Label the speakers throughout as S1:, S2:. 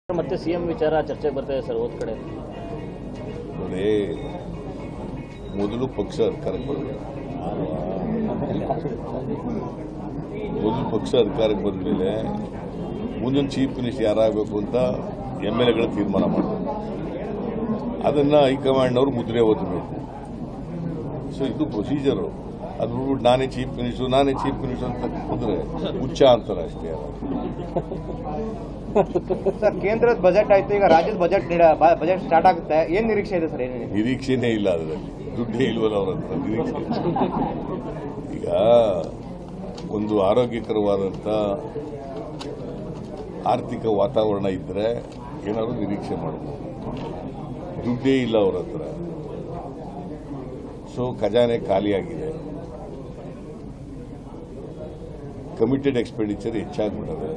S1: ಮತ್ತೆ ಸಿಎಂ ವಿಚಾರ ಚರ್ಚೆಗೆ ಬರ್ತಾ ಇದೆ ಸರ್ ಹೋದ್ ಕಡೆ
S2: ನೋಡಿ ಮೊದಲು ಪಕ್ಷ ಅಧಿಕಾರಕ್ಕೆ ಬರಬೇಕು ಮೊದಲು ಪಕ್ಷ ಅಧಿಕಾರಕ್ಕೆ ಬಂದ ಮೇಲೆ ಮುಂದಿನ ಚೀಫ್ ಮಿನಿಸ್ಟರ್ ಯಾರಾಗಬೇಕು ಅಂತ ಎಮ್ ಎಲ್ ಎಗಳು ತೀರ್ಮಾನ ಮಾಡಬೇಕು ಅದನ್ನು ಹೈಕಮಾಂಡ್ನವರು ಮುದ್ರೆ ಓದಬೇಕು ಸೊ ಇದು ಪ್ರೊಸೀಜರು ಅದು ಬಿಟ್ಬಿಟ್ಟು ನಾನೇ ಚೀಫ್ ಮಿನಿಸ್ಟರ್ ನಾನೇ ಚೀಫ್ ಮಿನಿಸ್ಟರ್ ಅಂತ ಕುಂದ್ರೆ ಹುಚ್ಚ ಅಂತಾರೆ ಅಷ್ಟೇ
S3: ಸರ್ ಕೇಂದ್ರದ ಬಜೆಟ್ ಆಯ್ತು ಈಗ ರಾಜ್ಯದ ಬಜೆಟ್ ಬಜೆಟ್ ಸ್ಟಾರ್ಟ್ ಆಗುತ್ತೆ ಏನ್ ನಿರೀಕ್ಷೆ ಇದೆ ಸರ್ ಏನೇನು
S2: ನಿರೀಕ್ಷೆನೇ ಇಲ್ಲ ಅದರಲ್ಲಿ ದುಡ್ಡೇ ಇಲ್ವಲ್ಲ ಅವ್ರ ಹತ್ರ ನಿರೀಕ್ಷೆ ಈಗ ಒಂದು ಆರೋಗ್ಯಕರವಾದಂಥ ಆರ್ಥಿಕ ವಾತಾವರಣ ಇದ್ದರೆ ಏನಾದರೂ ನಿರೀಕ್ಷೆ ಮಾಡ್ಬೋದು ದುಡ್ಡೇ ಇಲ್ಲ ಅವ್ರ ಹತ್ರ ಸೊ ಖಜಾನೆ ಖಾಲಿಯಾಗಿದೆ ಕಮಿಟೆಡ್ ಎಕ್ಸ್ಪೆಂಡಿಚರ್ ಹೆಚ್ಚಾಗ್ಬಿಟ್ಟದೆ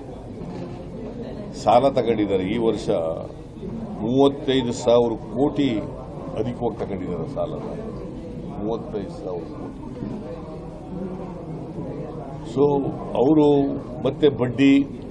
S2: ಸಾಲ ತಗೊಂಡಿದ್ದಾರೆ ಈ ವರ್ಷ ಮೂವತ್ತೈದು ಸಾವಿರ ಕೋಟಿ ಅಧಿಕವಾಗಿ ತಗೊಂಡಿದ್ದಾರೆ ಸಾಲನ ಮೂವತ್ತೈದು ಸಾವಿರ ಕೋಟಿ ಸೊ ಅವರು ಮತ್ತೆ ಬಡ್ಡಿ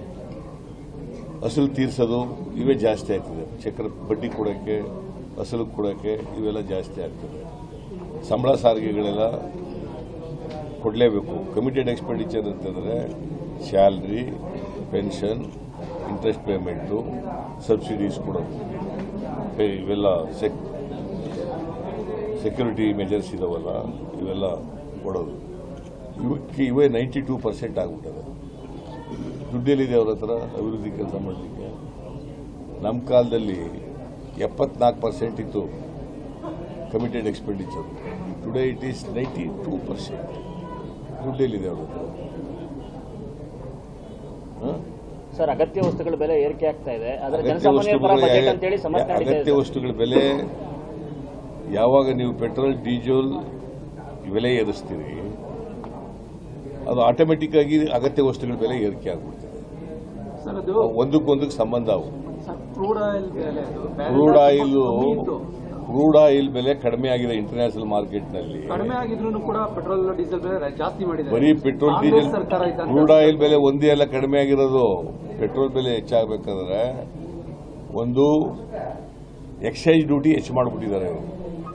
S2: ಅಸಲು ತೀರ್ಸೋದು ಇವೇ ಜಾಸ್ತಿ ಆಗ್ತದೆ ಚಕ್ರ ಬಡ್ಡಿ ಕೊಡೋಕ್ಕೆ ಅಸಲು ಕೊಡೋಕ್ಕೆ ಇವೆಲ್ಲ ಜಾಸ್ತಿ ಆಗ್ತದೆ ಸಂಬಳ ಸಾರಿಗೆಗಳೆಲ್ಲ ಕೊಡಲೇಬೇಕು ಕಮಿಟೆಡ್ ಎಕ್ಸ್ಪೆಂಡಿಚರ್ ಅಂತಂದರೆ salary pension interest payment subsidies ಕೊಡೋದು ಪೇ- ಇವೆಲ್ಲ ಸೆಕ್ ಸೆಕ್ಯೂರಿಟಿ ಮೆಜರ್ಸ್ ಇದಾವಲ್ಲ ಇವೆಲ್ಲ ಕೊಡೋದು ಇವಕ್ಕೆ ಇವೇ ನೈಂಟಿ ಟೂ ಪರ್ಸೆಂಟ್ ಆಗ್ಬಿಟ್ಟದೆ ದುಡ್ಡೆಲ್ಲಿದೆ ಅವ್ರ ಹತ್ರ ಅಭಿವೃದ್ಧಿ ಕೆಲಸ ಮಾಡಲಿಕ್ಕೆ ನಮ್ಮ ಕಾಲದಲ್ಲಿ ಎಪ್ಪತ್ನಾಲ್ಕು ಪರ್ಸೆಂಟ್ ಇತ್ತು committed expenditure today it is ninety two percent ದುಡ್ಡೆಲ್ಲಿದೆ ಅವ್ರ ಹತ್ರ ಹಾಂ
S1: ಸರ್ ಅಗತ್ಯ ವಸ್ತುಗಳ ಬೆಲೆ ಏರಿಕೆ ಆಗ್ತಾ ಇದೆ ಆದ್ರೆ
S2: ಅಗತ್ಯ
S1: ಜನಸಾಮಾನ್ಯರ ಪರ
S2: ವಸ್ತುಗಳ
S1: ಬಜೆಟ್ ಅಂತೇಳಿ ಸಮಸ್ಯೆ ನಡೀತಾ
S2: ಅಗತ್ಯ
S1: ಇದೆ
S2: ವಸ್ತುಗಳ ಬೆಲೆ ಯಾವಾಗ ನೀವು ಪೆಟ್ರೋಲ್ ಡೀಸೆಲ್ ಬೆಲೆ ಏರಿಸ್ತೀರಿ ಅದು ಆಟೋಮೆಟಿಕ್ ಆಗಿ ಅಗತ್ಯ ವಸ್ತುಗಳ ಬೆಲೆ ಏರಿಕೆ ಆಗ್ಬಿಡ್ತದೆ
S4: ಸರ್ ಅದು
S2: ಒಂದಕ್ಕೊಂದಕ್ಕೆ ಸಂಬಂಧ ಅವು
S4: ಸರ್ ಕ್ರೂಡ್ ಆಯಿಲ್ ಬೆಲೆ ಅದು
S2: ಕ್ರೂಡ್ ಆಯಿಲ್
S4: ಕಮ್ಮಿ ಇತ್ತು.
S2: ಕ್ರೂಡ್ ಆಯಿಲ್ ಬೆಲೆ ಕಡಿಮೆ ಆಗಿದೆ ಇಂಟರ್ನ್ಯಾಷನಲ್ ಮಾರ್ಕೆಟ್ನಲ್ಲಿ
S4: ಕಡಿಮೆ ಆಗಿದ್ರು ಕೂಡ ಪೆಟ್ರೋಲ್ ಡೀಸೆಲ್ ಬೆಲೆ ಜಾಸ್ತಿ ಮಾಡಿದ್ದಾರೆ
S2: ಬರೀ ಪೆಟ್ರೋಲ್
S4: ಕಾಂಗ್ರೆಸ್
S2: ಡೀಸೆಲ್
S4: ಸರ್ಕಾರ ಇದ್ದಂತೆ
S2: ಕ್ರೂಡ್ ಆಯಿಲ್ ಬೆಲೆ ಒಂದೇ ಎಲ್ಲ ಕಡಿಮೆ ಆಗಿರೋದು ಪೆಟ್ರೋಲ್ ಬೆಲೆ ಹೆಚ್ಚಾಗಬೇಕಾದ್ರೆ ಒಂದು ಎಕ್ಸೈಸ್ ಡ್ಯೂಟಿ ಹೆಚ್ಚು ಮಾಡಿಬಿಟ್ಟಿದ್ದಾರೆ ಅವರು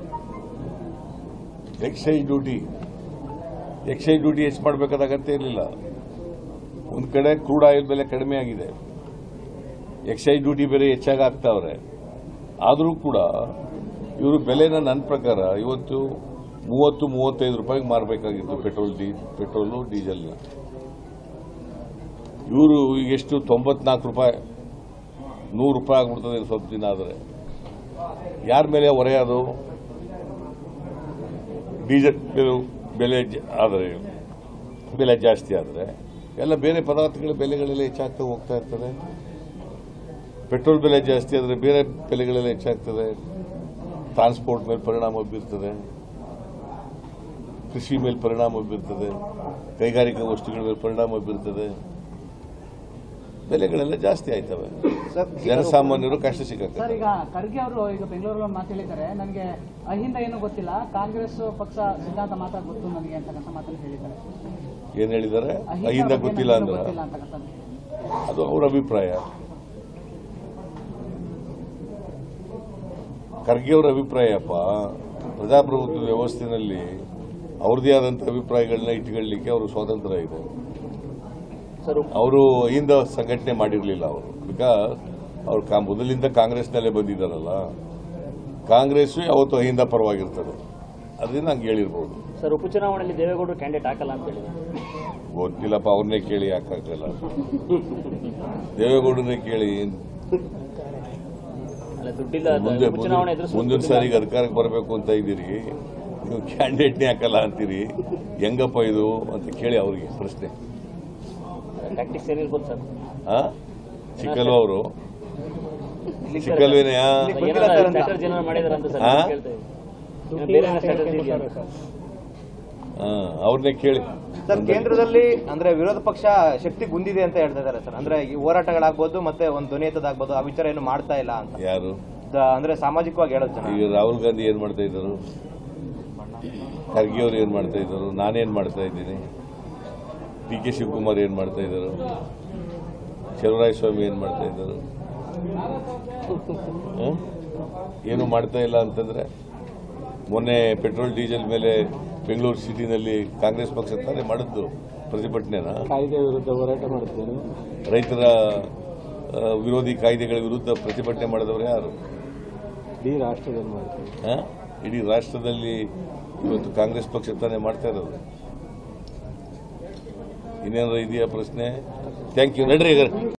S2: ಎಕ್ಸೈಸ್ ಡ್ಯೂಟಿ ಎಕ್ಸೈಸ್ ಡ್ಯೂಟಿ ಹೆಚ್ಚು ಮಾಡಬೇಕಾದ ಅಗತ್ಯ ಇರಲಿಲ್ಲ ಒಂದು ಕಡೆ ಕ್ರೂಡ್ ಆಯಿಲ್ ಬೆಲೆ ಕಡಿಮೆ ಆಗಿದೆ ಎಕ್ಸೈಸ್ ಡ್ಯೂಟಿ ಬೇರೆ ಹೆಚ್ಚಾಗಿ ಆಗ್ತಾವ್ರೆ ಆದರೂ ಕೂಡ ಇವರು ಬೆಲೆನ ನನ್ನ ಪ್ರಕಾರ ಇವತ್ತು ಮೂವತ್ತು ಮೂವತ್ತೈದು ರೂಪಾಯಿಗೆ ಮಾರಬೇಕಾಗಿತ್ತು ಪೆಟ್ರೋಲ್ ಡೀ ಪೆಟ್ರೋಲು ಡೀಸೆಲ್ನ ಇವರು ಈಗ ಎಷ್ಟು ತೊಂಬತ್ನಾಲ್ಕು ರೂಪಾಯಿ ನೂರು ರೂಪಾಯಿ ಆಗ್ಬಿಡ್ತದೆ ಇನ್ನು ಸ್ವಲ್ಪ ದಿನ ಆದರೆ ಯಾರ ಮೇಲೆ ಹೊರೆ ಅದು ಡೀಸೆಲ್ ಬೆಲೆ- ಬೆಲೆ ಜ- ಆದರೆ ಬೆಲೆ ಜಾಸ್ತಿ ಆದರೆ ಎಲ್ಲ ಬೇರೆ ಪದಾರ್ಥಗಳ ಬೆಲೆಗಳೆಲ್ಲ ಹೆಚ್ಚಾಗ್ತಾ ಹೋಗ್ತಾ ಇರ್ತದೆ ಪೆಟ್ರೋಲ್ ಬೆಲೆ ಜಾಸ್ತಿ ಆದರೆ ಬೇರೆ ಬೆಲೆಗಳೆಲ್ಲ ಹೆಚ್ಚಾಗ್ತದೆ ಟ್ರಾನ್ಸ್ಪೋರ್ಟ್ ಮೇಲೆ ಪರಿಣಾಮ ಬೀರ್ತದೆ ಕೃಷಿ ಮೇಲೆ ಪರಿಣಾಮ ಬೀರ್ತದೆ ಕೈಗಾರಿಕಾ ವಸ್ತುಗಳ ಮೇಲೆ ಪರಿಣಾಮ ಬೀರ್ತದೆ ಬೆಲೆಗಳೆಲ್ಲ ಜಾಸ್ತಿ ಆಯ್ತವೆ
S3: ಸರ್
S2: ಜನಸಾಮಾನ್ಯರು ಕಷ್ಟ
S5: ಸರ್
S2: ಸಿಗಕ್ಕೆ
S5: ಈಗ ಖರ್ಗೆ ಅವರು ಈಗ ಬೆಂಗಳೂರಲ್ಲಿ ಒಂದು ಮಾತು ಹೇಳಿದ್ದಾರೆ ನನಗೆ ಅಹಿಂದ ಏನು ಗೊತ್ತಿಲ್ಲ ಕಾಂಗ್ರೆಸ್ ಪಕ್ಷ ಸಿದ್ಧಾಂತ ಮಾತ್ರ ಗೊತ್ತು ನನಗೆ ಅಂತಕ್ಕಂಥ ಮಾತನ್ನು ಹೇಳಿದ್ದಾರೆ
S2: ಏನ್ ಹೇಳಿದ್ದಾರೆ
S5: ಅಹಿಂದ
S2: ಅಹಿಂದ
S5: ಬಗ್ಗೆ
S2: ಗೊತ್ತಿಲ್ಲ
S5: ನನಗೇನು
S2: ಅಂದ್ರೆ
S5: ಗೊತ್ತಿಲ್ಲ ಅಂತಕ್ಕಂಥದ್ದು
S2: ಅದು ಅವರ ಅಭಿಪ್ರಾಯ ಖರ್ಗೆ ಅವರ ಅಭಿಪ್ರಾಯಪ್ಪ ಪ್ರಜಾಪ್ರಭುತ್ವ ವ್ಯವಸ್ಥೆಯಲ್ಲಿ ಅವ್ರದೇ ಆದಂಥ ಅಭಿಪ್ರಾಯಗಳನ್ನ ಇಟ್ಕೊಳ್ಳಿಕ್ಕೆ ಅವರು ಸ್ವಾತಂತ್ರ್ಯ ಇದೆ
S1: ಸರ್
S2: ಅವರು ಹಿಂದ ಸಂಘಟನೆ ಮಾಡಿರಲಿಲ್ಲ ಅವರು ಬಿಕಾಸ್ ಅವ್ರು ಕಾ ಮೊದಲಿಂದ ಕಾಂಗ್ರೆಸ್ನಲ್ಲೇ ಬಂದಿದ್ದಾರಲ್ಲ ಕಾಂಗ್ರೆಸ್ ಯಾವತ್ತು ಅಹಿಂದ ಪರವಾಗಿರ್ತದೆ ಅದರಿಂದ ಹಂಗೆ ಹೇಳಿರ್ಬೋದು
S1: ಸರ್ ಉಪಚುನಾವಣೆಯಲ್ಲಿ ದೇವೇಗೌಡರು ಕ್ಯಾಂಡಿಡೇಟ್ ಹಾಕಲ್ಲ ಅಂತ ಹೇಳಿದ್ರು
S2: ಗೊತ್ತಿಲ್ಲಪ್ಪ ಅವ್ರನ್ನೇ ಕೇಳಿ ಯಾಕಾಗಲ್ಲ ದೇವೇಗೌಡರನ್ನೇ ಕೇಳಿ
S1: ಅಲ್ಲ ದುಡ್ಡಿಲ್ಲ
S2: ಮುಂದೆ
S1: ಉಪಚುನಾವಣೆ ಎದುರಿಸೋದು
S2: ಮುಂದಿನ
S1: ದುಡ್ಡಿಲ್ಲ.
S2: ಸಾರಿಗೆ ಅಧಿಕಾರಕ್ಕೆ ಬರಬೇಕು ಅಂತ ಇದ್ದೀರಿ ನೀವು ಕ್ಯಾಂಡಿಡೇಟ್ನೇ ಹಾಕಲ್ಲ ಅಂತೀರಿ ಹೆಂಗಪ್ಪ ಇದು ಅಂತ ಕೇಳಿ ಅವ್ರಿಗೆ ಪ್ರಶ್ನೆ
S1: ಟ್ಯಾಕ್ಟಿಕ್ಸ್ ಏನಿರ್ಬೋದು ಸರ್
S2: ಆ ಸಿಕ್ಕಲ್ವ ಅವರು ಸಿಕ್ಕಲ್ವೇನೆಯಾ
S3: ಗೊತ್ತಿಲ್ಲ ಸರ್ ಅಂತ.
S1: ಸ್ಟ್ರಾಟಜಿ ಏನಾದ್ರು ಮಾಡಿದಾರೆ ಅಂತ ಸರ್
S2: ಹಾ?
S1: ನಾನು ಕೇಳ್ತಾ ಇದ್ದೀನಿ. ಏನೋ ಬೇರೆ ಸ್ಟ್ರಾಟಜಿ ಇದೆಯಾ ಅಂತ.
S2: ಆ, ಅವ್ರನ್ನೇ ಕೇಳಿ
S3: ಸರ್ ಕೇಂದ್ರದಲ್ಲಿ ಅಂದ್ರೆ ವಿರೋಧ ಪಕ್ಷ ಶಕ್ತಿ ಗುಂದಿದೆ ಅಂತ ಹೇಳ್ತಾ ಇದ್ದಾರೆ ಸರ್ ಅಂದ್ರೆ ಈ ಹೋರಾಟಗಳಾಗ್ಬೋದು ಮತ್ತೆ ಒಂದು ಧ್ವನಿ ಎತ್ತದಾಗ್ಬೋದು ಆ ವಿಚಾರ ಏನು ಮಾಡ್ತಾ ಇಲ್ಲ ಅಂತ
S2: ಯಾರು
S3: ದ- ಅಂದ್ರೆ ಸಾಮಾಜಿಕವಾಗಿ ಹೇಳೋದು ಜನ
S2: ಈಗ ರಾಹುಲ್ ಗಾಂಧಿ ಏನ್ ಮಾಡ್ತಾ ಇದ್ದರು ಖರ್ಗೆ ಅವ್ರು ಏನ್ ಮಾಡ್ತಾ ಇದ್ದರು ನಾನೇನ್ ಮಾಡ್ತಾ ಇದ್ದೀನಿ ಡಿ ಕೆ ಶಿವಕುಮಾರ್ ಏನ್ ಮಾಡ್ತಾ ಇದ್ದರು ಸ್ವಾಮಿ ಏನ್ ಮಾಡ್ತಾ ಇದ್ದರು ಹ? ಏನು ಮಾಡ್ತಾ ಇಲ್ಲ ಅಂತಂದ್ರೆ ಮೊನ್ನೆ ಪೆಟ್ರೋಲ್ ಡೀಸೆಲ್ ಮೇಲೆ ಬೆಂಗಳೂರು ಸಿಟಿನಲ್ಲಿ ಕಾಂಗ್ರೆಸ್ ಪಕ್ಷ ತಾನೇ ಮಾಡಿದ್ದು ಪ್ರತಿಭಟನೆನ
S1: ಕಾಯ್ದೆ ವಿರುದ್ಧ ಹೋರಾಟ ಮಾಡುತ್ತೇನೆ
S2: ರೈತರ ಆ, ವಿರೋಧಿ ಕಾಯ್ದೆಗಳ ವಿರುದ್ಧ ಪ್ರತಿಭಟನೆ ಮಾಡಿದವರು ಯಾರು
S1: ಇಡೀ ರಾಷ್ಟ್ರದಲ್ಲಿ ಮಾಡ್ತೇನೆ
S2: ಹ? ಇಡೀ ರಾಷ್ಟ್ರದಲ್ಲಿ ಇವತ್ತು ಕಾಂಗ್ರೆಸ್ ಪಕ್ಷ ತಾನೇ ಮಾಡ್ತಾ ಇರೋದು ಇನ್ನೇನಾರ ಇದೆಯಾ ಪ್ರಶ್ನೆ ಥ್ಯಾಂಕ್ ಯು ನಡ್ರಿ ಈಗ